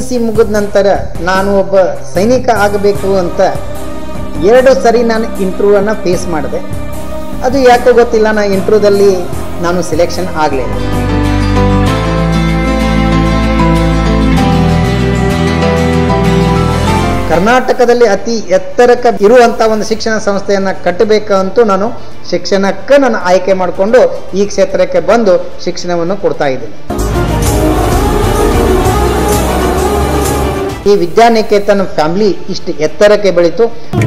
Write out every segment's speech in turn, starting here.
C ಮುಗಿದ ನಂತರ ನಾನು ಒಬ್ಬ ಸೈನಿಕ ಆಗಬೇಕು ಅಂತ ಎರಡು ಸರಿ ನಾನು ಇಂಟ್ರ್ಯೂವನ್ನು ಫೇಸ್ ಮಾಡಿದೆ ಅದು ಯಾಕೋ ಗೊತ್ತಿಲ್ಲ ನಾ ಇಂಟ್ರ್ಯೂದಲ್ಲಿ ನಾನು ಸೆಲೆಕ್ಷನ್ ಆಗಲಿಲ್ಲ ಕರ್ನಾಟಕದಲ್ಲಿ ಅತಿ ಎತ್ತರಕ್ಕೆ ಇರುವಂಥ ಒಂದು ಶಿಕ್ಷಣ ಸಂಸ್ಥೆಯನ್ನು ಕಟ್ಟಬೇಕು ಅಂತೂ ನಾನು ಶಿಕ್ಷಣಕ್ಕೆ ನಾನು ಆಯ್ಕೆ ಮಾಡಿಕೊಂಡು ಈ ಕ್ಷೇತ್ರಕ್ಕೆ ಬಂದು ಶಿಕ್ಷಣವನ್ನು ಕೊಡ್ತಾ ಇದ್ದೀನಿ ಈ ವಿದ್ಯಾನಿಕೇತನ ಫ್ಯಾಮಿಲಿ ಇಷ್ಟು ಎತ್ತರಕ್ಕೆ ಬೆಳೀತು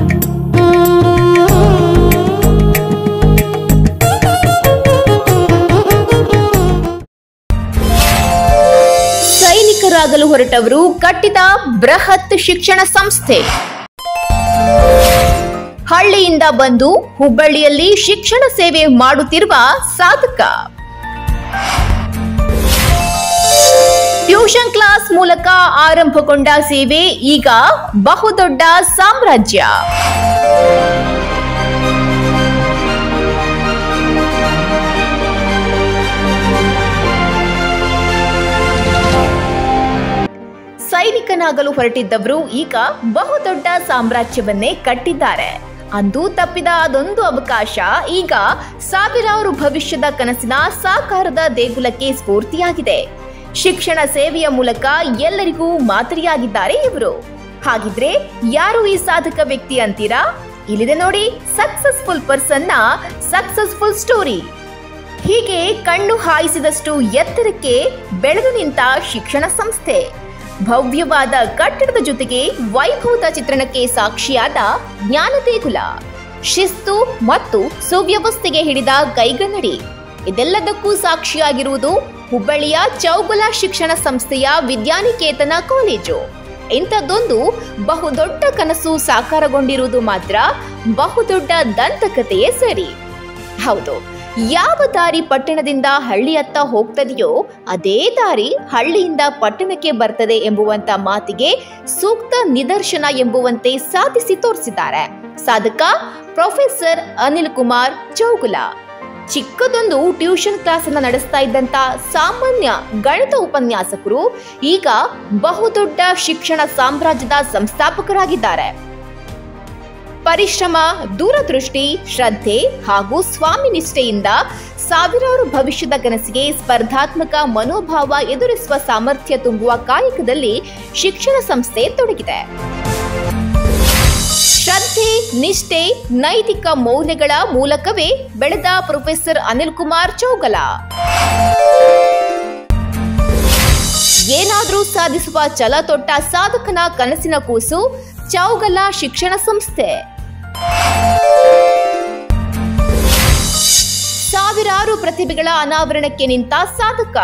ಸೈನಿಕರಾಗಲು ಹೊರಟವರು ಕಟ್ಟಿದ ಬೃಹತ್ ಶಿಕ್ಷಣ ಸಂಸ್ಥೆ ಹಳ್ಳಿಯಿಂದ ಬಂದು ಹುಬ್ಬಳ್ಳಿಯಲ್ಲಿ ಶಿಕ್ಷಣ ಸೇವೆ ಮಾಡುತ್ತಿರುವ ಸಾಧಕ ಟ್ಯೂಷನ್ ಕ್ಲಾಸ್ ಮೂಲಕ ಆರಂಭಗೊಂಡ ಸೇವೆ ಈಗ ಬಹುದೊಡ್ಡ ಸಾಮ್ರಾಜ್ಯ ಸೈನಿಕನಾಗಲು ಹೊರಟಿದ್ದವರು ಈಗ ಬಹುದೊಡ್ಡ ಸಾಮ್ರಾಜ್ಯವನ್ನೇ ಕಟ್ಟಿದ್ದಾರೆ ಅಂದು ತಪ್ಪಿದ ಅದೊಂದು ಅವಕಾಶ ಈಗ ಸಾವಿರಾರು ಭವಿಷ್ಯದ ಕನಸಿನ ಸಾಕಾರದ ದೇಗುಲಕ್ಕೆ ಸ್ಫೂರ್ತಿಯಾಗಿದೆ ಶಿಕ್ಷಣ ಸೇವೆಯ ಮೂಲಕ ಎಲ್ಲರಿಗೂ ಮಾದರಿಯಾಗಿದ್ದಾರೆ ಇವರು ಹಾಗಿದ್ರೆ ಯಾರು ಈ ಸಾಧಕ ವ್ಯಕ್ತಿ ಅಂತೀರಾ ಇಲ್ಲಿದೆ ನೋಡಿ ಸಕ್ಸಸ್ಫುಲ್ ಪರ್ಸನ್ನ ಸಕ್ಸಸ್ಫುಲ್ ಸ್ಟೋರಿ ಹೀಗೆ ಕಣ್ಣು ಹಾಯಿಸಿದಷ್ಟು ಎತ್ತರಕ್ಕೆ ಬೆಳೆದು ನಿಂತ ಶಿಕ್ಷಣ ಸಂಸ್ಥೆ ಭವ್ಯವಾದ ಕಟ್ಟಡದ ಜೊತೆಗೆ ವೈಭವದ ಚಿತ್ರಣಕ್ಕೆ ಸಾಕ್ಷಿಯಾದ ಜ್ಞಾನ ದೇಗುಲ ಶಿಸ್ತು ಮತ್ತು ಸುವ್ಯವಸ್ಥೆಗೆ ಹಿಡಿದ ಕೈಗನ್ನಡಿ ಇದೆಲ್ಲದಕ್ಕೂ ಸಾಕ್ಷಿಯಾಗಿರುವುದು ಹುಬ್ಬಳ್ಳಿಯ ಚೌಗುಲ ಶಿಕ್ಷಣ ಸಂಸ್ಥೆಯ ವಿದ್ಯಾನಿಕೇತನ ಕಾಲೇಜು ಇಂಥದ್ದೊಂದು ಬಹುದೊಡ್ಡ ಕನಸು ಸಾಕಾರಗೊಂಡಿರುವುದು ಮಾತ್ರ ಬಹುದೊಡ್ಡ ದಂತಕಥೆಯೇ ಸರಿ ಹೌದು ಯಾವ ದಾರಿ ಪಟ್ಟಣದಿಂದ ಹಳ್ಳಿಯತ್ತ ಹೋಗ್ತದೆಯೋ ಅದೇ ದಾರಿ ಹಳ್ಳಿಯಿಂದ ಪಟ್ಟಣಕ್ಕೆ ಬರ್ತದೆ ಎಂಬುವಂತ ಮಾತಿಗೆ ಸೂಕ್ತ ನಿದರ್ಶನ ಎಂಬುವಂತೆ ಸಾಧಿಸಿ ತೋರಿಸಿದ್ದಾರೆ ಸಾಧಕ ಪ್ರೊಫೆಸರ್ ಅನಿಲ್ ಕುಮಾರ್ ಚೌಗುಲ ಚಿಕ್ಕದೊಂದು ಟ್ಯೂಷನ್ ಕ್ಲಾಸ್ ಅನ್ನ ನಡೆಸ್ತಾ ಇದ್ದಂತ ಸಾಮಾನ್ಯ ಗಣಿತ ಉಪನ್ಯಾಸಕರು ಈಗ ಬಹುದೊಡ್ಡ ಶಿಕ್ಷಣ ಸಾಮ್ರಾಜ್ಯದ ಸಂಸ್ಥಾಪಕರಾಗಿದ್ದಾರೆ ಪರಿಶ್ರಮ ದೂರದೃಷ್ಟಿ ಶ್ರದ್ಧೆ ಹಾಗೂ ಸ್ವಾಮಿ ನಿಷ್ಠೆಯಿಂದ ಸಾವಿರಾರು ಭವಿಷ್ಯದ ಕನಸಿಗೆ ಸ್ಪರ್ಧಾತ್ಮಕ ಮನೋಭಾವ ಎದುರಿಸುವ ಸಾಮರ್ಥ್ಯ ತುಂಬುವ ಕಾಯಕದಲ್ಲಿ ಶಿಕ್ಷಣ ಸಂಸ್ಥೆ ತೊಡಗಿದೆ ಶ್ರದ್ಧೆ ನಿಷ್ಠೆ ನೈತಿಕ ಮೌಲ್ಯಗಳ ಮೂಲಕವೇ ಬೆಳೆದ ಪ್ರೊಫೆಸರ್ ಅನಿಲ್ ಕುಮಾರ್ ಚೌಗಲ ಏನಾದ್ರೂ ಸಾಧಿಸುವ ಛಲ ತೊಟ್ಟ ಸಾಧಕನ ಕನಸಿನ ಕೂಸು ಚೌಗಲ ಶಿಕ್ಷಣ ಸಂಸ್ಥೆ ಸಾವಿರಾರು ಪ್ರತಿಭೆಗಳ ಅನಾವರಣಕ್ಕೆ ನಿಂತ ಸಾಧಕ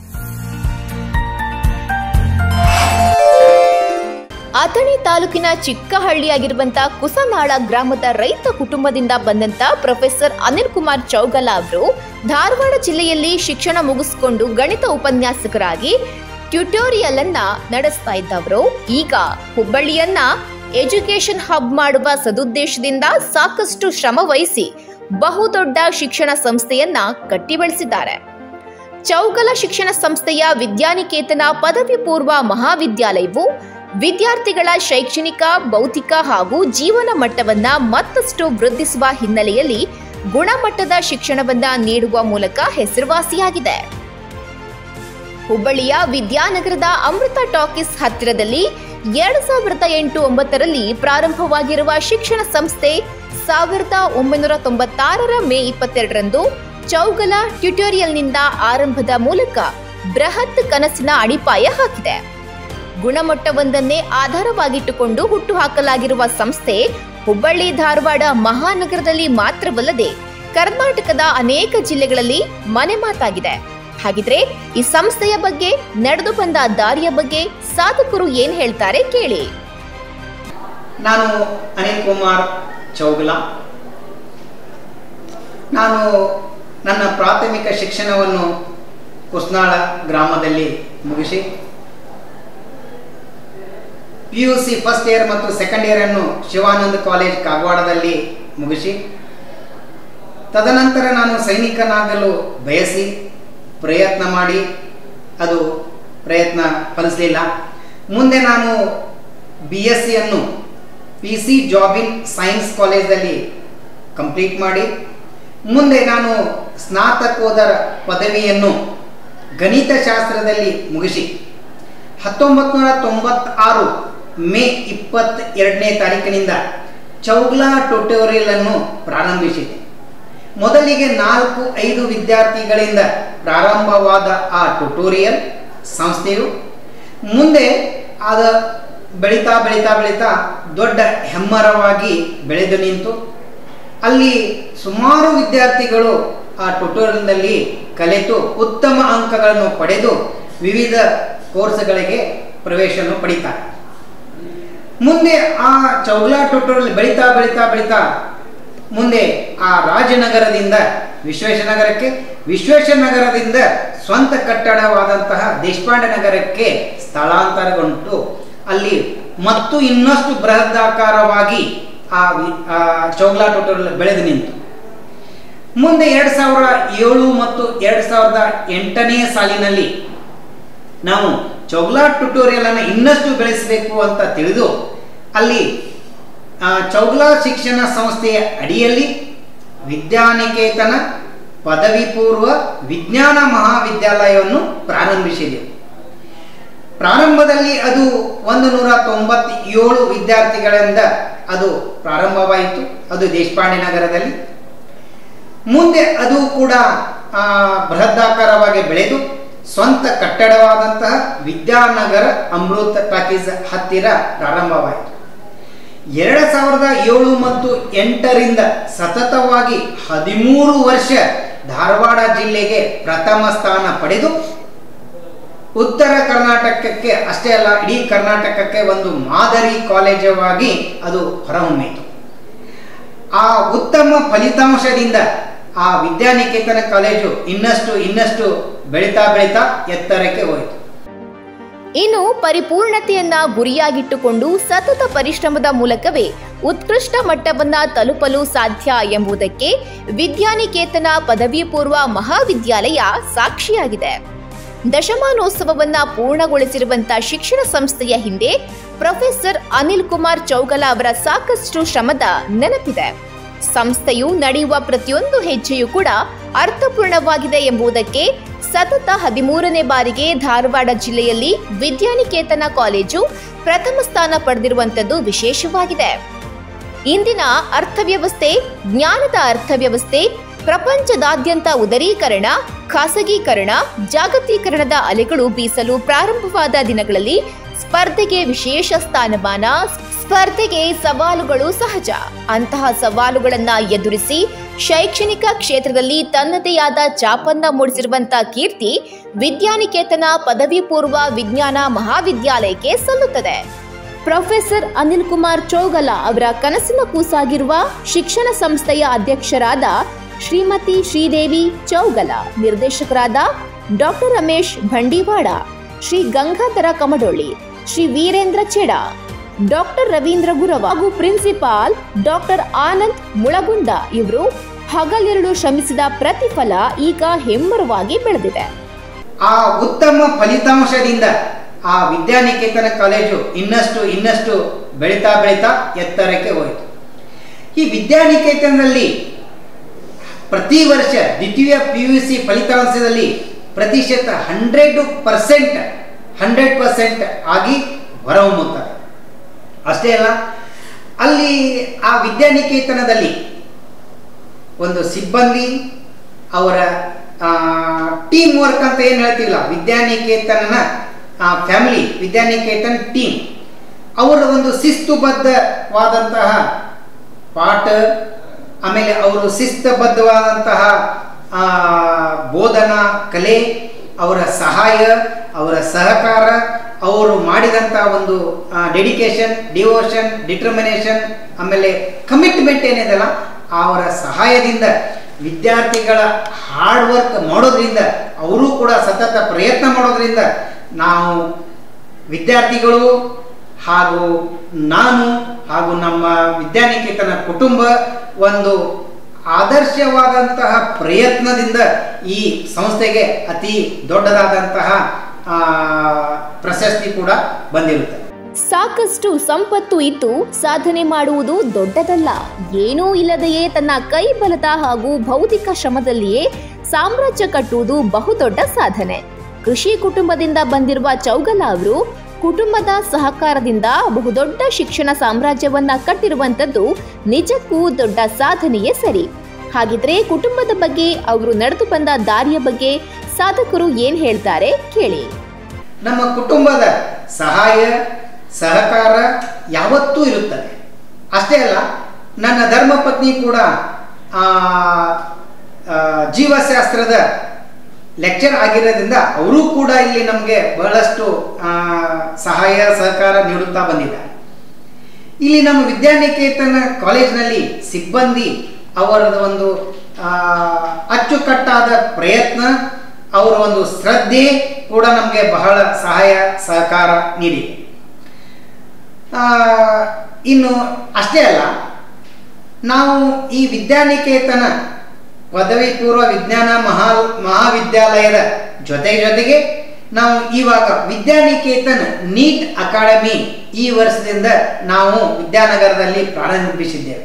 ಅಥಣಿ ತಾಲೂಕಿನ ಚಿಕ್ಕ ಹಳ್ಳಿಯಾಗಿರುವಂತ ಕುಸನಾಳ ಗ್ರಾಮದ ರೈತ ಕುಟುಂಬದಿಂದ ಬಂದಂತ ಪ್ರೊಫೆಸರ್ ಅನಿಲ್ ಕುಮಾರ್ ಚೌಗಲ ಅವರು ಧಾರವಾಡ ಜಿಲ್ಲೆಯಲ್ಲಿ ಶಿಕ್ಷಣ ಮುಗಿಸಿಕೊಂಡು ಗಣಿತ ಉಪನ್ಯಾಸಕರಾಗಿ ಟ್ಯುಟೋರಿಯಲ್ ಅನ್ನ ನಡೆಸ್ತಾ ಇದ್ದವರು ಈಗ ಹುಬ್ಬಳ್ಳಿಯನ್ನ ಎಜುಕೇಶನ್ ಹಬ್ ಮಾಡುವ ಸದುದ್ದೇಶದಿಂದ ಸಾಕಷ್ಟು ಶ್ರಮ ವಹಿಸಿ ಬಹುದೊಡ್ಡ ಶಿಕ್ಷಣ ಸಂಸ್ಥೆಯನ್ನ ಕಟ್ಟಿ ಬೆಳೆಸಿದ್ದಾರೆ ಚೌಗಲ ಶಿಕ್ಷಣ ಸಂಸ್ಥೆಯ ವಿದ್ಯಾನಿಕೇತನ ಪದವಿ ಪೂರ್ವ ಮಹಾವಿದ್ಯಾಲಯವು ವಿದ್ಯಾರ್ಥಿಗಳ ಶೈಕ್ಷಣಿಕ ಭೌತಿಕ ಹಾಗೂ ಜೀವನ ಮಟ್ಟವನ್ನ ಮತ್ತಷ್ಟು ವೃದ್ಧಿಸುವ ಹಿನ್ನೆಲೆಯಲ್ಲಿ ಗುಣಮಟ್ಟದ ಶಿಕ್ಷಣವನ್ನ ನೀಡುವ ಮೂಲಕ ಹೆಸರುವಾಸಿಯಾಗಿದೆ ಹುಬ್ಬಳ್ಳಿಯ ವಿದ್ಯಾನಗರದ ಅಮೃತ ಟಾಕೀಸ್ ಹತ್ತಿರದಲ್ಲಿ ಎರಡ್ ಸಾವಿರದ ಎಂಟು ಒಂಬತ್ತರಲ್ಲಿ ಪ್ರಾರಂಭವಾಗಿರುವ ಶಿಕ್ಷಣ ಸಂಸ್ಥೆ ಸಾವಿರದ ಒಂಬೈನೂರ ತೊಂಬತ್ತಾರರ ಮೇ ಇಪ್ಪತ್ತೆರಡರಂದು ಚೌಗಲ ಟ್ಯುಟೋರಿಯಲ್ನಿಂದ ಆರಂಭದ ಮೂಲಕ ಬೃಹತ್ ಕನಸಿನ ಅಡಿಪಾಯ ಹಾಕಿದೆ ಗುಣಮಟ್ಟವೊಂದನ್ನೇ ಆಧಾರವಾಗಿಟ್ಟುಕೊಂಡು ಹುಟ್ಟುಹಾಕಲಾಗಿರುವ ಸಂಸ್ಥೆ ಹುಬ್ಬಳ್ಳಿ ಧಾರವಾಡ ಮಹಾನಗರದಲ್ಲಿ ಮಾತ್ರವಲ್ಲದೆ ಕರ್ನಾಟಕದ ಅನೇಕ ಜಿಲ್ಲೆಗಳಲ್ಲಿ ಮನೆ ಮಾತಾಗಿದೆ ಹಾಗಿದ್ರೆ ಈ ಸಂಸ್ಥೆಯ ಬಗ್ಗೆ ನಡೆದು ಬಂದ ದಾರಿಯ ಬಗ್ಗೆ ಸಾಧಕರು ಏನ್ ಹೇಳ್ತಾರೆ ಕೇಳಿ ನಾನು ಅನಿಲ್ ಕುಮಾರ್ ಚೌಗಲ ನಾನು ನನ್ನ ಪ್ರಾಥಮಿಕ ಶಿಕ್ಷಣವನ್ನು ಕುಸ್ನಾಳ ಗ್ರಾಮದಲ್ಲಿ ಮುಗಿಸಿ P U C first year ಮತ್ತು ಸೆಕೆಂಡ್ ಇಯರನ್ನು ಶಿವಾನಂದ್ ಕಾಲೇಜ್ ಕಾಗವಾಡದಲ್ಲಿ ಮುಗಿಸಿ ತದನಂತರ ನಾನು ಸೈನಿಕನಾಗಲು ಬಯಸಿ ಪ್ರಯತ್ನ ಮಾಡಿ ಅದು ಪ್ರಯತ್ನ ಫಲಿಸಲಿಲ್ಲ ಮುಂದೆ ನಾನು ಬಿ ಎಸ್ ಸಿಯನ್ನು ಪಿ ಸಿ ಜಾಬಿನ್ ಸೈನ್ಸ್ ಕಾಲೇಜಲ್ಲಿ ಕಂಪ್ಲೀಟ್ ಮಾಡಿ ಮುಂದೆ ನಾನು ಸ್ನಾತಕೋತ್ತರ ಪದವಿಯನ್ನು ಗಣಿತಶಾಸ್ತ್ರದಲ್ಲಿ ಮುಗಿಸಿ ಹತ್ತೊಂಬತ್ತು ನೂರ ತೊಂಬತ್ತಾರು ಮೇ ಇಪ್ಪತ್ತೆರಡನೇ ತಾರೀಕಿನಿಂದ ಚೌಗ್ಲಾ ಟ್ಯುಟೋರಿಯಲ್ ಅನ್ನು ಪ್ರಾರಂಭಿಸಿದೆ ಮೊದಲಿಗೆ ನಾಲ್ಕು ಐದು ವಿದ್ಯಾರ್ಥಿಗಳಿಂದ ಪ್ರಾರಂಭವಾದ ಆ ಟ್ಯುಟೋರಿಯಲ್ ಸಂಸ್ಥೆಯು ಮುಂದೆ ಅದ ಬೆಳೀತಾ ಬೆಳೀತಾ ಬೆಳೀತಾ ದೊಡ್ಡ ಹೆಮ್ಮರವಾಗಿ ಬೆಳೆದು ನಿಂತು ಅಲ್ಲಿ ಸುಮಾರು ವಿದ್ಯಾರ್ಥಿಗಳು ಆ ಟ್ಯುಟೋರಿಯಲ್ನಲ್ಲಿ ಕಲಿತು ಉತ್ತಮ ಅಂಕಗಳನ್ನು ಪಡೆದು ವಿವಿಧ ಕೋರ್ಸ್ಗಳಿಗೆ ಪ್ರವೇಶವನ್ನು ಪಡಿತಾರೆ ಮುಂದೆ ಆ ಚೌಗ್ಲಾ ಟ್ಯುಟೋರಿಯಲ್ ಬೆಳೀತಾ ಬೆಳೀತಾ ಬೆಳೀತಾ ಮುಂದೆ ಆ ರಾಜನಗರದಿಂದ ವಿಶ್ವೇಶನಗರಕ್ಕೆ ವಿಶ್ವೇಶನಗರದಿಂದ ಸ್ವಂತ ಕಟ್ಟಡವಾದಂತಹ ದೇಶಪಾಂಡೆ ನಗರಕ್ಕೆ ಸ್ಥಳಾಂತರಗೊಂಡು ಅಲ್ಲಿ ಮತ್ತು ಇನ್ನಷ್ಟು ಬೃಹದಾಕಾರವಾಗಿ ಆ ವಿ- ಆ ಚೌಗ್ಲಾ ಟ್ಯುಟೋರಿಯಲ್ ಬೆಳೆದು ನಿಂತು ಮುಂದೆ ಎರಡು ಸಾವಿರ ಏಳು ಮತ್ತು ಎರಡು ಸಾವಿರದ ಎಂಟನೇ ಸಾಲಿನಲ್ಲಿ ನಾವು ಚೌಗ್ಲಾ ಟ್ಯುಟೋರಿಯಲ್ ಅನ್ನು ಇನ್ನಷ್ಟು ಬೆಳೆಸಬೇಕು ಅಂತ ತಿಳಿದು ಅಲ್ಲಿ ಆ, ಚೌಗ್ಲಾ ಶಿಕ್ಷಣ ಸಂಸ್ಥೆಯ ಅಡಿಯಲ್ಲಿ ವಿದ್ಯಾನಿಕೇತನ ಪದವಿ ಪೂರ್ವ ವಿಜ್ಞಾನ ಮಹಾವಿದ್ಯಾಲಯವನ್ನು ಪ್ರಾರಂಭಿಸಿದೆವು ಪ್ರಾರಂಭದಲ್ಲಿ ಅದು ಒಂದು ನೂರ ತೊಂಬತ್ತೇಳು ವಿದ್ಯಾರ್ಥಿಗಳಿಂದ ಅದು ಪ್ರಾರಂಭವಾಯಿತು ಅದು ದೇಶಪಾಂಡೆ ನಗರದಲ್ಲಿ ಮುಂದೆ ಅದು ಕೂಡ ಆ, ಬೃಹದಾಕಾರವಾಗಿ ಬೆಳೆದು ಸ್ವಂತ ಕಟ್ಟಡವಾದಂತಹ ವಿದ್ಯಾನಗರ ಅಮೃತ ಟಾಕೀಸ್ ಹತ್ತಿರ ಪ್ರಾರಂಭವಾಯಿತು ಎರಡು ಸಾವಿರದ ಏಳು ಮತ್ತು ಎಂಟರಿಂದ ಸತತವಾಗಿ ಹದಿಮೂರು ವರ್ಷ ಧಾರವಾಡ ಜಿಲ್ಲೆಗೆ ಪ್ರಥಮ ಸ್ಥಾನ ಪಡೆದು ಉತ್ತರ ಕರ್ನಾಟಕಕ್ಕೆ ಅಷ್ಟೇ ಅಲ್ಲ ಇಡೀ ಕರ್ನಾಟಕಕ್ಕೆ ಒಂದು ಮಾದರಿ ಕಾಲೇಜವಾಗಿ ಅದು ಹೊರಹೊಮ್ಮಿತು ಆ ಉತ್ತಮ ಫಲಿತಾಂಶದಿಂದ ಆ ವಿದ್ಯಾನಿಕೇತನ ಕಾಲೇಜು ಇನ್ನಷ್ಟು ಇನ್ನಷ್ಟು ಬೆಳೀತಾ ಬೆಳೀತಾ ಎತ್ತರಕ್ಕೆ ಹೋಯಿತು ಇನ್ನು ಪರಿಪೂರ್ಣತೆಯನ್ನ ಗುರಿಯಾಗಿಟ್ಟುಕೊಂಡು ಸತತ ಪರಿಶ್ರಮದ ಮೂಲಕವೇ ಉತ್ಕೃಷ್ಟ ಮಟ್ಟವನ್ನ ತಲುಪಲು ಸಾಧ್ಯ ಎಂಬುದಕ್ಕೆ ವಿದ್ಯಾನಿಕೇತನ ಪದವಿ ಪೂರ್ವ ಮಹಾವಿದ್ಯಾಲಯ ಸಾಕ್ಷಿಯಾಗಿದೆ ದಶಮಾನೋತ್ಸವವನ್ನ ಪೂರ್ಣಗೊಳಿಸಿರುವಂತ ಶಿಕ್ಷಣ ಸಂಸ್ಥೆಯ ಹಿಂದೆ ಪ್ರೊಫೆಸರ್ ಅನಿಲ್ ಕುಮಾರ್ ಚೌಗಲ ಅವರ ಸಾಕಷ್ಟು ಶ್ರಮದ ನೆನಪಿದೆ ಸಂಸ್ಥೆಯು ನಡೆಯುವ ಪ್ರತಿಯೊಂದು ಹೆಜ್ಜೆಯೂ ಕೂಡ ಅರ್ಥಪೂರ್ಣವಾಗಿದೆ ಎಂಬುದಕ್ಕೆ ಸತತ ಹದಿಮೂರನೇ ಬಾರಿಗೆ ಧಾರವಾಡ ಜಿಲ್ಲೆಯಲ್ಲಿ ವಿದ್ಯಾನಿಕೇತನ ಕಾಲೇಜು ಪ್ರಥಮ ಸ್ಥಾನ ಪಡೆದಿರುವಂತದ್ದು ವಿಶೇಷವಾಗಿದೆ ಇಂದಿನ ಅರ್ಥವ್ಯವಸ್ಥೆ ಜ್ಞಾನದ ಅರ್ಥವ್ಯವಸ್ಥೆ ಪ್ರಪಂಚದಾದ್ಯಂತ ಉದರೀಕರಣ ಖಾಸಗೀಕರಣ ಜಾಗತೀಕರಣದ ಅಲೆಗಳು ಬೀಸಲು ಪ್ರಾರಂಭವಾದ ದಿನಗಳಲ್ಲಿ ಸ್ಪರ್ಧೆಗೆ ವಿಶೇಷ ಸ್ಥಾನಮಾನ ಸ್ಪರ್ಧೆಗೆ ಸವಾಲುಗಳು ಸಹಜ ಅಂತಹ ಸವಾಲುಗಳನ್ನ ಎದುರಿಸಿ ಶೈಕ್ಷಣಿಕ ಕ್ಷೇತ್ರದಲ್ಲಿ ತನ್ನದೇ ಆದ ಚಾಪನ್ನ ಮೂಡಿಸಿರುವಂತ ಕೀರ್ತಿ ವಿದ್ಯಾನಿಕೇತನ ಪದವಿ ಪೂರ್ವ ವಿಜ್ಞಾನ ಮಹಾವಿದ್ಯಾಲಯಕ್ಕೆ ಸಲ್ಲುತ್ತದೆ ಪ್ರೊಫೆಸರ್ ಅನಿಲ್ ಕುಮಾರ್ ಚೌಗಲ ಅವರ ಕನಸಿನ ಕೂಸಾಗಿರುವ ಶಿಕ್ಷಣ ಸಂಸ್ಥೆಯ ಅಧ್ಯಕ್ಷರಾದ ಶ್ರೀಮತಿ ಶ್ರೀದೇವಿ ಚೌಗಲ ನಿರ್ದೇಶಕರಾದ ಡಾಕ್ಟರ್ ರಮೇಶ್ ಭಂಡಿವಾಡ ಶ್ರೀ ಗಂಗಾಧರ ಕಮಡೊಳ್ಳಿ ಶ್ರೀ ವೀರೇಂದ್ರ ಚೆಡ ಡಾಕ್ಟರ್ ರವೀಂದ್ರ ಗುರವ ಹಾಗೂ ಪ್ರಿನ್ಸಿಪಾಲ್ ಡಾಕ್ಟರ್ ಆನಂದ್ ಮುಳಗುಂದ ಇವರು ಹಗಲಿರುಳು ಶ್ರಮಿಸಿದ ಪ್ರತಿಫಲ ಈಗ ಹೆಮ್ಮರವಾಗಿ ಬೆಳೆದಿದೆ ಆ ಉತ್ತಮ ಫಲಿತಾಂಶದಿಂದ ಆ ವಿದ್ಯಾನಿಕೇತನ ಕಾಲೇಜು ಇನ್ನಷ್ಟು ಇನ್ನಷ್ಟು ಬೆಳೀತಾ ಬೆಳೀತಾ ಎತ್ತರಕ್ಕೆ ಹೋಯಿತು ಈ ವಿದ್ಯಾನಿಕೇತನದಲ್ಲಿ ಪ್ರತಿ ವರ್ಷ ದ್ವಿತೀಯ ಪಿ ಯು ಸಿ ಫಲಿತಾಂಶದಲ್ಲಿ ಪ್ರತಿಶತ ಹಂಡ್ರೆಡ್ ಪರ್ಸೆಂಟ್ ಹಂಡ್ರೆಡ್ ಪರ್ಸೆಂಟ್ ಆಗಿ ಹೊರಹೊಮ್ಮುತ್ತದೆ ಅಷ್ಟೇ ಅಲ್ಲ ಅಲ್ಲಿ ಆ ವಿದ್ಯಾನಿಕೇತನದಲ್ಲಿ ಒಂದು ಸಿಬ್ಬಂದಿ ಅವರ ಟೀಮ್ ವರ್ಕ್ ಅಂತ ಏನು ಹೇಳ್ತಿಲ್ಲ ವಿದ್ಯಾನಿಕೇತನನ ಫ್ಯಾಮಿಲಿ ವಿದ್ಯಾನಿಕೇತನ್ ಟೀಮ್ ಅವರ ಒಂದು ಶಿಸ್ತುಬದ್ಧವಾದಂತಹ ಪಾಠ ಆಮೇಲೆ ಅವರು ಶಿಸ್ತುಬದ್ಧವಾದಂತಹ ಆ, ಬೋಧನಾ ಕಲೆ ಅವರ ಸಹಾಯ ಅವರ ಸಹಕಾರ ಅವರು ಮಾಡಿದಂಥ ಒಂದು ಡೆಡಿಕೇಶನ್ ಡಿವೋಷನ್ ಡಿಟರ್ಮಿನೇಷನ್ ಆಮೇಲೆ ಕಮಿಟ್ಮೆಂಟ್ ಏನಿದೆಲ್ಲ ಅವರ ಸಹಾಯದಿಂದ ವಿದ್ಯಾರ್ಥಿಗಳ ಹಾರ್ಡ್ ವರ್ಕ್ ಮಾಡೋದ್ರಿಂದ ಅವರು ಕೂಡ ಸತತ ಪ್ರಯತ್ನ ಮಾಡೋದ್ರಿಂದ ನಾವು ವಿದ್ಯಾರ್ಥಿಗಳು ಹಾಗೂ ನಾನು ಹಾಗೂ ನಮ್ಮ ವಿದ್ಯಾನಿಕೇತನ ಕುಟುಂಬ ಒಂದು ಆದರ್ಶವಾದಂತಹ ಪ್ರಯತ್ನದಿಂದ ಈ ಸಂಸ್ಥೆಗೆ ಅತಿ ದೊಡ್ಡದಾದಂತಹ ಆ, ಪ್ರಶಸ್ತಿ ಕೂಡ ಬಂದಿರುತ್ತೆ ಸಾಕಷ್ಟು ಸಂಪತ್ತು ಇದ್ದು ಸಾಧನೆ ಮಾಡುವುದು ದೊಡ್ಡದಲ್ಲ ಏನೂ ಇಲ್ಲದೆಯೇ ತನ್ನ ಕೈ ಬಲದ ಹಾಗೂ ಭೌತಿಕ ಶ್ರಮದಲ್ಲಿಯೇ ಸಾಮ್ರಾಜ್ಯ ಕಟ್ಟುವುದು ಬಹುದೊಡ್ಡ ಸಾಧನೆ ಕೃಷಿ ಕುಟುಂಬದಿಂದ ಬಂದಿರುವ ಚೌಗಲ ಅವರು ಕುಟುಂಬದ ಸಹಕಾರದಿಂದ ಬಹುದೊಡ್ಡ ಶಿಕ್ಷಣ ಸಾಮ್ರಾಜ್ಯವನ್ನ ಕಟ್ಟಿರುವಂತದ್ದು ನಿಜಕ್ಕೂ ದೊಡ್ಡ ಸಾಧನೆಯೇ ಸರಿ ಹಾಗಿದ್ರೆ ಕುಟುಂಬದ ಬಗ್ಗೆ ಅವರು ನಡೆದು ಬಂದ ದಾರಿಯ ಬಗ್ಗೆ ಸಾಧಕರು ಏನ್ ಹೇಳ್ತಾರೆ ಕೇಳಿ ನಮ್ಮ ಕುಟುಂಬದ ಸಹಾಯ ಸಹಕಾರ ಯಾವತ್ತೂ ಇರುತ್ತದೆ ಅಷ್ಟೇ ಅಲ್ಲ ನನ್ನ ಧರ್ಮಪತ್ನಿ ಕೂಡ ಆ, ಆ, ಜೀವಶಾಸ್ತ್ರದ ಲೆಕ್ಚರ್ ಆಗಿರೋದ್ರಿಂದ ಅವರು ಕೂಡ ಇಲ್ಲಿ ನಮಗೆ ಬಹಳಷ್ಟು ಆ, ಸಹಾಯ ಸಹಕಾರ ನೀಡುತ್ತಾ ಬಂದಿದ್ದಾರೆ ಇಲ್ಲಿ ನಮ್ಮ ವಿದ್ಯಾನಿಕೇತನ ಕಾಲೇಜಿನಲ್ಲಿ ಸಿಬ್ಬಂದಿ ಅವರದ ಒಂದು ಆ, ಅಚ್ಚುಕಟ್ಟಾದ ಪ್ರಯತ್ನ ಅವರ ಒಂದು ಶ್ರದ್ಧೆ ಕೂಡ ನಮಗೆ ಬಹಳ ಸಹಾಯ ಸಹಕಾರ ನೀಡಿದೆ ಆ, ಇನ್ನು ಅಷ್ಟೇ ಅಲ್ಲ ನಾವು ಈ ವಿದ್ಯಾನಿಕೇತನ ಪದವಿ ಪೂರ್ವ ವಿಜ್ಞಾನ ಮಹಾ ಮಹಾವಿದ್ಯಾಲಯದ ಜೊತೆ ಜೊತೆಗೆ ನಾವು ಇವಾಗ ವಿದ್ಯಾನಿಕೇತನ್ ನೀಟ್ ಅಕಾಡೆಮಿ ಈ ವರ್ಷದಿಂದ ನಾವು ವಿದ್ಯಾನಗರದಲ್ಲಿ ಪ್ರಾರಂಭಿಸಿದ್ದೇವೆ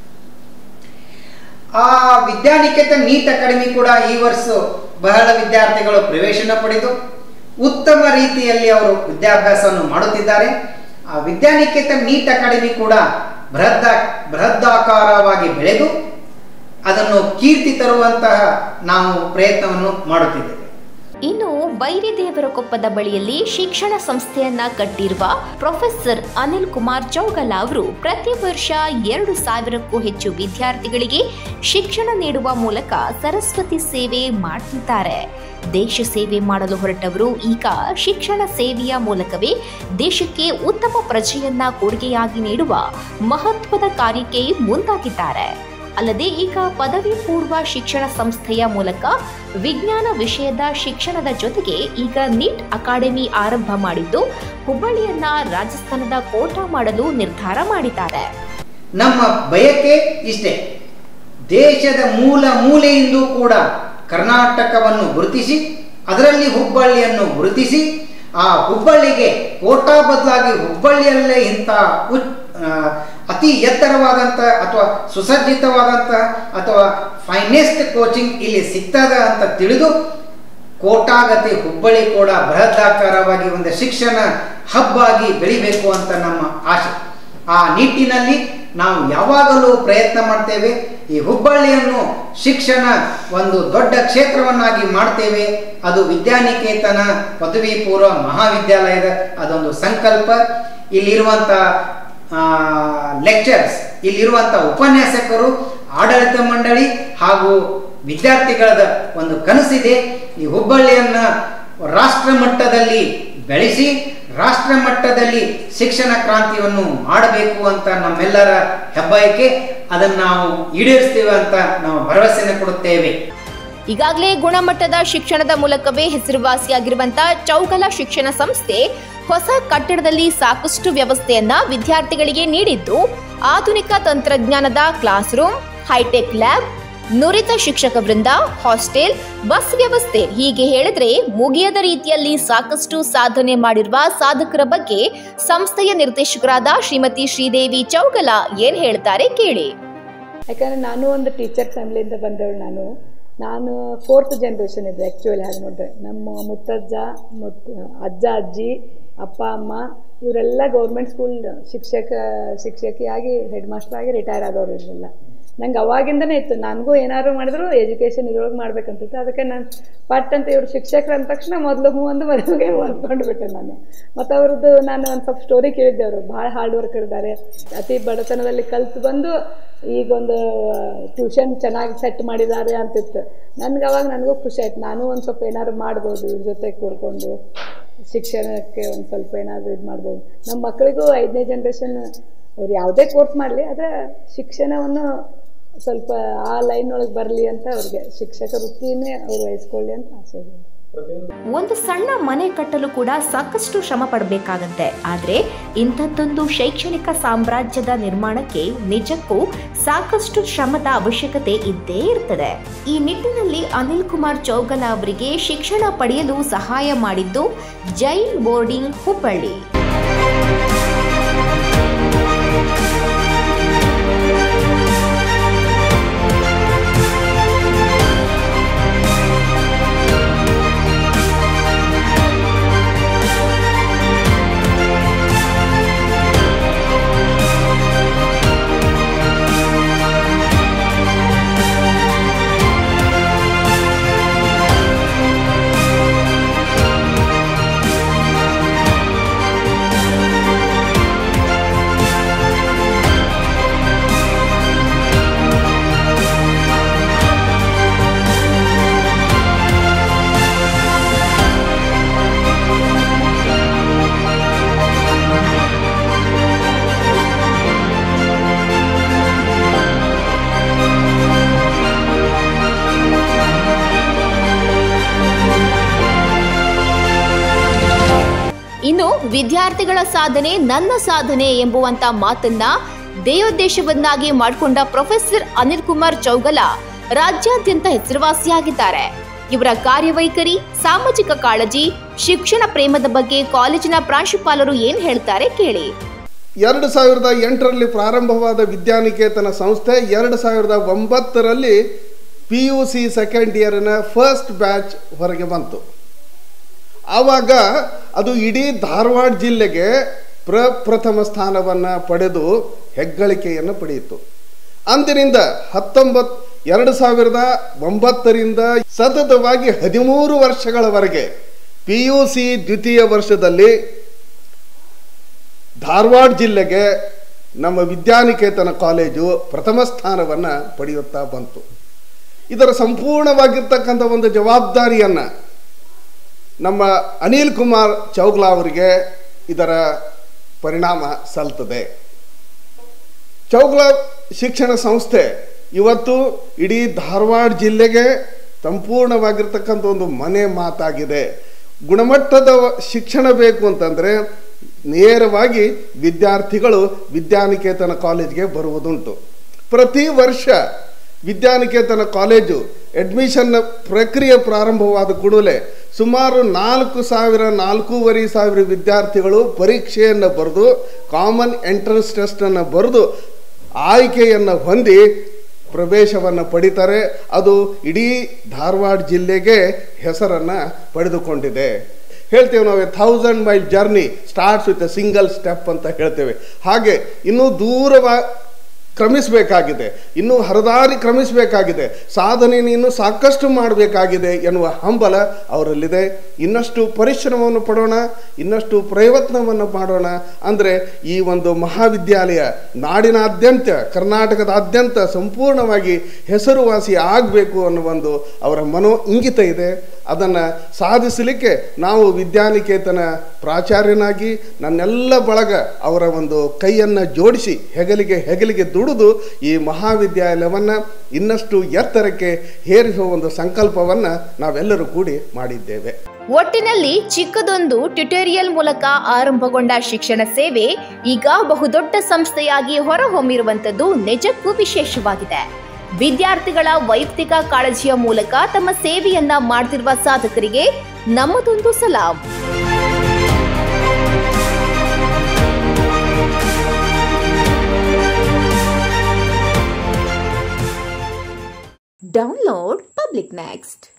ಆ ವಿದ್ಯಾನಿಕೇತನ್ ನೀಟ್ ಅಕಾಡೆಮಿ ಕೂಡ ಈ ವರ್ಷ ಬಹಳ ವಿದ್ಯಾರ್ಥಿಗಳು ಪ್ರವೇಶನ ಪಡೆದು ಉತ್ತಮ ರೀತಿಯಲ್ಲಿ ಅವರು ವಿದ್ಯಾಭ್ಯಾಸವನ್ನು ಮಾಡುತ್ತಿದ್ದಾರೆ ಆ ವಿದ್ಯಾನಿಕೇತನ್ ನೀಟ್ ಅಕಾಡೆಮಿ ಕೂಡ ಬೃಹದ ಬೃಹದಾಕಾರವಾಗಿ ಬೆಳೆದು ಅದನ್ನು ಕೀರ್ತಿ ತರುವಂತಹ ನಾವು ಪ್ರಯತ್ನವನ್ನು ಮಾಡುತ್ತಿದ್ದೇವೆ ಇನ್ನು ಬೈರಿದೇವರ ಕೊಪ್ಪದ ಬಳಿಯಲ್ಲಿ ಶಿಕ್ಷಣ ಸಂಸ್ಥೆಯನ್ನ ಕಟ್ಟಿರುವ ಪ್ರೊಫೆಸರ್ ಅನಿಲ್ ಕುಮಾರ್ ಚೌಗಲ ಅವರು ಪ್ರತಿ ವರ್ಷ ಎರಡು ಸಾವಿರಕ್ಕೂ ಹೆಚ್ಚು ವಿದ್ಯಾರ್ಥಿಗಳಿಗೆ ಶಿಕ್ಷಣ ನೀಡುವ ಮೂಲಕ ಸರಸ್ವತಿ ಸೇವೆ ಮಾಡ್ತಿದ್ದಾರೆ ದೇಶ ಸೇವೆ ಮಾಡಲು ಹೊರಟವರು ಈಗ ಶಿಕ್ಷಣ ಸೇವೆಯ ಮೂಲಕವೇ ದೇಶಕ್ಕೆ ಉತ್ತಮ ಪ್ರಜೆಯನ್ನ ಕೊಡುಗೆಯಾಗಿ ನೀಡುವ ಮಹತ್ವದ ಕಾರ್ಯಕ್ಕೆ ಮುಂದಾಗಿದ್ದಾರೆ ಅಲ್ಲದೆ ಈಗ ಪದವಿ ಪೂರ್ವ ಶಿಕ್ಷಣ ಸಂಸ್ಥೆಯ ಮೂಲಕ ವಿಜ್ಞಾನ ವಿಷಯದ ಶಿಕ್ಷಣದ ಜೊತೆಗೆ ಈಗ ನೀಟ್ ಅಕಾಡೆಮಿ ಆರಂಭ ಮಾಡಿದ್ದು ಹುಬ್ಬಳ್ಳಿಯನ್ನ ರಾಜಸ್ಥಾನದ ಕೋಟಾ ಮಾಡಲು ನಿರ್ಧಾರ ಮಾಡಿದ್ದಾರೆ ನಮ್ಮ ಬಯಕೆ ಇಷ್ಟೇ ದೇಶದ ಮೂಲ ಮೂಲೆಯಿಂದೂ ಕೂಡ ಕರ್ನಾಟಕವನ್ನು ಗುರುತಿಸಿ ಅದರಲ್ಲಿ ಹುಬ್ಬಳ್ಳಿಯನ್ನು ಗುರುತಿಸಿ ಆ ಹುಬ್ಬಳ್ಳಿಗೆ ಕೋಟಾ ಬದಲಾಗಿ ಹುಬ್ಬಳ್ಳಿಯಲ್ಲೇ ಇಂಥ ಉಚ್ ಆ, ಅತಿ ಎತ್ತರವಾದಂಥ ಅಥವಾ ಸುಸಜ್ಜಿತವಾದಂಥ ಅಥವಾ ಫೈನೆಸ್ಟ್ ಕೋಚಿಂಗ್ ಇಲ್ಲಿ ಸಿಗ್ತದ ಅಂತ ತಿಳಿದು ಕೋಟಾಗತಿ ಹುಬ್ಬಳ್ಳಿ ಕೂಡ ಬೃಹದಾಕಾರವಾಗಿ ಒಂದು ಶಿಕ್ಷಣ ಹಬ್ ಆಗಿ ಬೆಳಿಬೇಕು ಅಂತ ನಮ್ಮ ಆಶೆ ಆ ನಿಟ್ಟಿನಲ್ಲಿ ನಾವು ಯಾವಾಗಲೂ ಪ್ರಯತ್ನ ಮಾಡ್ತೇವೆ ಈ ಹುಬ್ಬಳ್ಳಿಯನ್ನು ಶಿಕ್ಷಣ ಒಂದು ದೊಡ್ಡ ಕ್ಷೇತ್ರವನ್ನಾಗಿ ಮಾಡ್ತೇವೆ ಅದು ವಿದ್ಯಾನಿಕೇತನ ಪದವಿ ಪೂರ್ವ ಮಹಾವಿದ್ಯಾಲಯದ ಅದೊಂದು ಸಂಕಲ್ಪ ಇಲ್ಲಿರುವಂಥ ಲೆಕ್ಚರ್ಸ್ ಇಲ್ಲಿರುವಂಥ ಉಪನ್ಯಾಸಕರು ಆಡಳಿತ ಮಂಡಳಿ ಹಾಗೂ ವಿದ್ಯಾರ್ಥಿಗಳದ ಒಂದು ಕನಸಿದೆ ಈ ಹುಬ್ಬಳ್ಳಿಯನ್ನ ರಾಷ್ಟ್ರ ಮಟ್ಟದಲ್ಲಿ ಬೆಳೆಸಿ ರಾಷ್ಟ್ರ ಮಟ್ಟದಲ್ಲಿ ಶಿಕ್ಷಣ ಕ್ರಾಂತಿಯನ್ನು ಮಾಡಬೇಕು ಅಂತ ನಮ್ಮೆಲ್ಲರ ಹೆಬ್ಬಯಕೆ ಅದನ್ನು ನಾವು ಈಡೇರಿಸ್ತೇವೆ ಅಂತ ನಾವು ಭರವಸೆಯನ್ನು ಕೊಡುತ್ತೇವೆ ಈಗಾಗಲೇ ಗುಣಮಟ್ಟದ ಶಿಕ್ಷಣದ ಮೂಲಕವೇ ಹೆಸರುವಾಸಿಯಾಗಿರುವಂತಹ ಚೌಗಲ ಶಿಕ್ಷಣ ಸಂಸ್ಥೆ ಹೊಸ ಕಟ್ಟಡದಲ್ಲಿ ಸಾಕಷ್ಟು ವ್ಯವಸ್ಥೆಯನ್ನ ವಿದ್ಯಾರ್ಥಿಗಳಿಗೆ ನೀಡಿದ್ದು ಆಧುನಿಕ ತಂತ್ರಜ್ಞಾನದ ಕ್ಲಾಸ್ ರೂಮ್ ಹೈಟೆಕ್ ಲ್ಯಾಬ್ ನುರಿತ ಶಿಕ್ಷಕ ವೃಂದ ಹಾಸ್ಟೆಲ್ ಬಸ್ ವ್ಯವಸ್ಥೆ ಹೀಗೆ ಹೇಳಿದ್ರೆ ಮುಗಿಯದ ರೀತಿಯಲ್ಲಿ ಸಾಕಷ್ಟು ಸಾಧನೆ ಮಾಡಿರುವ ಸಾಧಕರ ಬಗ್ಗೆ ಸಂಸ್ಥೆಯ ನಿರ್ದೇಶಕರಾದ ಶ್ರೀಮತಿ ಶ್ರೀದೇವಿ ಚೌಗಲ ಏನ್ ಹೇಳ್ತಾರೆ ಕೇಳಿ ಯಾಕಂದರೆ ನಾನು ಒಂದು ಟೀಚರ್ ಫ್ಯಾಮಿಲಿಯಿಂದ ಬಂದವಳು ನಾನು ನಾನು ಫೋರ್ತ್ ಜನ್ರೇಷನ್ ಇದೆ ಆ್ಯಕ್ಚುಲಿ ಹಾಗೆ ನೋಡಿದ್ರೆ ನಮ್ಮ ಮುತ್ತಜ್ಜ ಮುತ್ ಅಜ್ಜ ಅಜ್ಜಿ ಅಪ್ಪ ಅಮ್ಮ ಇವರೆಲ್ಲ ಗೌರ್ಮೆಂಟ್ ಸ್ಕೂಲ್ ಶಿಕ್ಷಕ ಶಿಕ್ಷಕಿಯಾಗಿ ಹೆಡ್ ಮಾಸ್ಟರ್ ಆಗಿ ರಿಟೈರ್ ಆದವರು ಇವರೆಲ್ಲ ನಂಗೆ ಅವಾಗಿಂದನೇ ಇತ್ತು ನನಗೂ ಏನಾದ್ರು ಮಾಡಿದ್ರು ಎಜುಕೇಷನ್ ಇದ್ರೊಳಗೆ ಮಾಡ್ಬೇಕಂತಿತ್ತು ಅದಕ್ಕೆ ನಾನು ಪಟ್ ಅಂತ ಇವ್ರು ಶಿಕ್ಷಕರು ಅಂದ ತಕ್ಷಣ ಮೊದಲು ಹ್ಞೂ ಒಂದು ಮದುವೆಗೆ ಹೊಂದ್ಕೊಂಡು ಬಿಟ್ಟೆ ನಾನು ಮತ್ತು ಅವ್ರದ್ದು ನಾನು ಒಂದು ಸ್ವಲ್ಪ ಸ್ಟೋರಿ ಕೇಳಿದ್ದೆ ಅವರು ಭಾಳ ಹಾರ್ಡ್ ವರ್ಕ್ ಇದ್ದಾರೆ ಅತಿ ಬಡತನದಲ್ಲಿ ಕಲ್ತು ಬಂದು ಈಗೊಂದು ಟ್ಯೂಷನ್ ಚೆನ್ನಾಗಿ ಸೆಟ್ ಮಾಡಿದ್ದಾರೆ ಅಂತಿತ್ತು ನನಗೆ ಅವಾಗ ನನಗೂ ಖುಷಿ ಆಯ್ತು ನಾನು ಒಂದು ಸ್ವಲ್ಪ ಏನಾದ್ರು ಮಾಡ್ಬೋದು ಇವ್ರ ಜೊತೆ ಕೂಡ್ಕೊಂಡು ಶಿಕ್ಷಣಕ್ಕೆ ಒಂದು ಸ್ವಲ್ಪ ಏನಾದರೂ ಇದು ಮಾಡ್ಬೋದು ನಮ್ಮ ಮಕ್ಕಳಿಗೂ ಐದನೇ ಜನ್ರೇಷನ್ ಅವ್ರು ಯಾವುದೇ ಕೋರ್ಸ್ ಮಾಡಲಿ ಆದರೆ ಶಿಕ್ಷಣವನ್ನು ಸ್ವಲ್ಪ ಆ ಲೈನ್ ಒಳಗೆ ಬರಲಿ ಅಂತ ಅವ್ರಿಗೆ ಶಿಕ್ಷಕ ವೃತ್ತಿನೇ ಅವ್ರು ವಹಿಸ್ಕೊಳ್ಳಿ ಅಂತ ಆಸೆ ಇದೆ ಒಂದು ಸಣ್ಣ ಮನೆ ಕಟ್ಟಲು ಕೂಡ ಸಾಕಷ್ಟು ಶ್ರಮ ಪಡಬೇಕಾಗತ್ತೆ ಆದ್ರೆ ಇಂಥದ್ದೊಂದು ಶೈಕ್ಷಣಿಕ ಸಾಮ್ರಾಜ್ಯದ ನಿರ್ಮಾಣಕ್ಕೆ ನಿಜಕ್ಕೂ ಸಾಕಷ್ಟು ಶ್ರಮದ ಅವಶ್ಯಕತೆ ಇದ್ದೇ ಇರ್ತದೆ ಈ ನಿಟ್ಟಿನಲ್ಲಿ ಅನಿಲ್ ಕುಮಾರ್ ಚೌಗಲ ಅವರಿಗೆ ಶಿಕ್ಷಣ ಪಡೆಯಲು ಸಹಾಯ ಮಾಡಿದ್ದು ಜೈನ್ ಬೋರ್ಡಿಂಗ್ ಹುಬ್ಬಳ್ಳಿ ಇನ್ನು ವಿದ್ಯಾರ್ಥಿಗಳ ಸಾಧನೆ ನನ್ನ ಸಾಧನೆ ಎಂಬುವಂತ ಮಾತನ್ನ ದೇವೋದ್ದೇಶವನ್ನಾಗಿ ಮಾಡಿಕೊಂಡ ಪ್ರೊಫೆಸರ್ ಅನಿಲ್ ಕುಮಾರ್ ಚೌಗಲ ರಾಜ್ಯಾದ್ಯಂತ ಹೆಸರುವಾಸಿಯಾಗಿದ್ದಾರೆ ಇವರ ಕಾರ್ಯವೈಖರಿ ಸಾಮಾಜಿಕ ಕಾಳಜಿ ಶಿಕ್ಷಣ ಪ್ರೇಮದ ಬಗ್ಗೆ ಕಾಲೇಜಿನ ಪ್ರಾಂಶುಪಾಲರು ಏನ್ ಹೇಳ್ತಾರೆ ಕೇಳಿ ಎರಡು ಸಾವಿರದ ಎಂಟರಲ್ಲಿ ಪ್ರಾರಂಭವಾದ ವಿದ್ಯಾನಿಕೇತನ ಸಂಸ್ಥೆ ಎರಡು ಸಾವಿರದ ಒಂಬತ್ತರಲ್ಲಿ ಪಿ ಯು ಸಿ ಸೆಕೆಂಡ್ ಇಯರ್ನ ಫಸ್ಟ್ ಬ್ಯಾಚ್ ಹೊರಗೆ ಬಂತು ಆವಾಗ ಅದು ಇಡೀ ಧಾರವಾಡ ಜಿಲ್ಲೆಗೆ ಪ್ರಪ್ರಥಮ ಸ್ಥಾನವನ್ನು ಪಡೆದು ಹೆಗ್ಗಳಿಕೆಯನ್ನು ಪಡೆಯಿತು ಅಂದಿನಿಂದ ಹತ್ತೊಂಬತ್ತು ಎರಡು ಸಾವಿರದ ಒಂಬತ್ತರಿಂದ ಸತತವಾಗಿ ಹದಿಮೂರು ವರ್ಷಗಳವರೆಗೆ ಪಿ ಯು ಸಿ ದ್ವಿತೀಯ ವರ್ಷದಲ್ಲಿ ಧಾರವಾಡ ಜಿಲ್ಲೆಗೆ ನಮ್ಮ ವಿದ್ಯಾನಿಕೇತನ ಕಾಲೇಜು ಪ್ರಥಮ ಸ್ಥಾನವನ್ನು ಪಡೆಯುತ್ತಾ ಬಂತು ಇದರ ಸಂಪೂರ್ಣವಾಗಿರ್ತಕ್ಕಂಥ ಒಂದು ಜವಾಬ್ದಾರಿಯನ್ನು ನಮ್ಮ ಅನಿಲ್ ಕುಮಾರ್ ಚೌಗ್ಲಾ ಅವರಿಗೆ ಇದರ ಪರಿಣಾಮ ಸಲ್ತದೆ ಚೌಗ್ಲಾ ಶಿಕ್ಷಣ ಸಂಸ್ಥೆ ಇವತ್ತು ಇಡೀ ಧಾರವಾಡ ಜಿಲ್ಲೆಗೆ ಸಂಪೂರ್ಣವಾಗಿರ್ತಕ್ಕಂಥ ಒಂದು ಮನೆ ಮಾತಾಗಿದೆ ಗುಣಮಟ್ಟದ ಶಿಕ್ಷಣ ಬೇಕು ಅಂತಂದರೆ ನೇರವಾಗಿ ವಿದ್ಯಾರ್ಥಿಗಳು ವಿದ್ಯಾನಿಕೇತನ ಕಾಲೇಜ್ಗೆ ಬರುವುದುಂಟು ಪ್ರತಿ ವರ್ಷ ವಿದ್ಯಾನಿಕೇತನ ಕಾಲೇಜು ಅಡ್ಮಿಷನ್ ಪ್ರಕ್ರಿಯೆ ಪ್ರಾರಂಭವಾದ ಕೂಡಲೇ ಸುಮಾರು ನಾಲ್ಕು ಸಾವಿರ ನಾಲ್ಕೂವರೆ ಸಾವಿರ ವಿದ್ಯಾರ್ಥಿಗಳು ಪರೀಕ್ಷೆಯನ್ನು ಬರೆದು ಕಾಮನ್ ಎಂಟ್ರೆನ್ಸ್ ಟೆಸ್ಟನ್ನು ಬರೆದು ಆಯ್ಕೆಯನ್ನು ಹೊಂದಿ ಪ್ರವೇಶವನ್ನು ಪಡಿತಾರೆ ಅದು ಇಡೀ ಧಾರವಾಡ ಜಿಲ್ಲೆಗೆ ಹೆಸರನ್ನು ಪಡೆದುಕೊಂಡಿದೆ ಹೇಳ್ತೇವೆ ನಾವು thousand mile journey starts with a single step ಅಂತ ಹೇಳ್ತೇವೆ ಹಾಗೆ ಇನ್ನೂ ದೂರವ ಕ್ರಮಿಸಬೇಕಾಗಿದೆ ಇನ್ನೂ ಹರದಾರಿ ಕ್ರಮಿಸಬೇಕಾಗಿದೆ ಸಾಧನೆಯನ್ನು ಇನ್ನೂ ಸಾಕಷ್ಟು ಮಾಡಬೇಕಾಗಿದೆ ಎನ್ನುವ ಹಂಬಲ ಅವರಲ್ಲಿದೆ ಇನ್ನಷ್ಟು ಪರಿಶ್ರಮವನ್ನು ಪಡೋಣ ಇನ್ನಷ್ಟು ಪ್ರಯತ್ನವನ್ನು ಮಾಡೋಣ ಅಂದರೆ ಈ ಒಂದು ಮಹಾವಿದ್ಯಾಲಯ ನಾಡಿನಾದ್ಯಂತ ಕರ್ನಾಟಕದಾದ್ಯಂತ ಸಂಪೂರ್ಣವಾಗಿ ಹೆಸರುವಾಸಿ ಆಗಬೇಕು ಅನ್ನೋ ಒಂದು ಅವರ ಮನೋ ಇಂಗಿತ ಇದೆ ಅದನ್ನು ಸಾಧಿಸಲಿಕ್ಕೆ ನಾವು ವಿದ್ಯಾನಿಕೇತನ ಪ್ರಾಚಾರ್ಯನಾಗಿ ನನ್ನೆಲ್ಲ ಬಳಗ ಅವರ ಒಂದು ಕೈಯನ್ನು ಜೋಡಿಸಿ ಹೆಗಲಿಗೆ ಹೆಗಲಿಗೆ ದುಡಿದು ಈ ಮಹಾವಿದ್ಯಾಲಯವನ್ನು ಇನ್ನಷ್ಟು ಎತ್ತರಕ್ಕೆ ಹೇರಿಸುವ ಒಂದು ಸಂಕಲ್ಪವನ್ನು ನಾವೆಲ್ಲರೂ ಕೂಡಿ ಮಾಡಿದ್ದೇವೆ ಒಟ್ಟಿನಲ್ಲಿ ಚಿಕ್ಕದೊಂದು ಟ್ಯುಟೋರಿಯಲ್ ಮೂಲಕ ಆರಂಭಗೊಂಡ ಶಿಕ್ಷಣ ಸೇವೆ ಈಗ ಬಹುದೊಡ್ಡ ಸಂಸ್ಥೆಯಾಗಿ ಹೊರಹೊಮ್ಮಿರುವಂತದ್ದು ನಿಜಕ್ಕೂ ವಿಶೇಷವಾಗಿದೆ ವಿದ್ಯಾರ್ಥಿಗಳ ವೈಯಕ್ತಿಕ ಕಾಳಜಿಯ ಮೂಲಕ ತಮ್ಮ ಸೇವೆಯನ್ನ ಮಾಡ್ತಿರುವ ಸಾಧಕರಿಗೆ ನಮ್ಮದೊಂದು ಸಲಾಂ ಡೌನ್ಲೋಡ್ ಪಬ್ಲಿಕ್ ನೆಕ್ಸ್ಟ್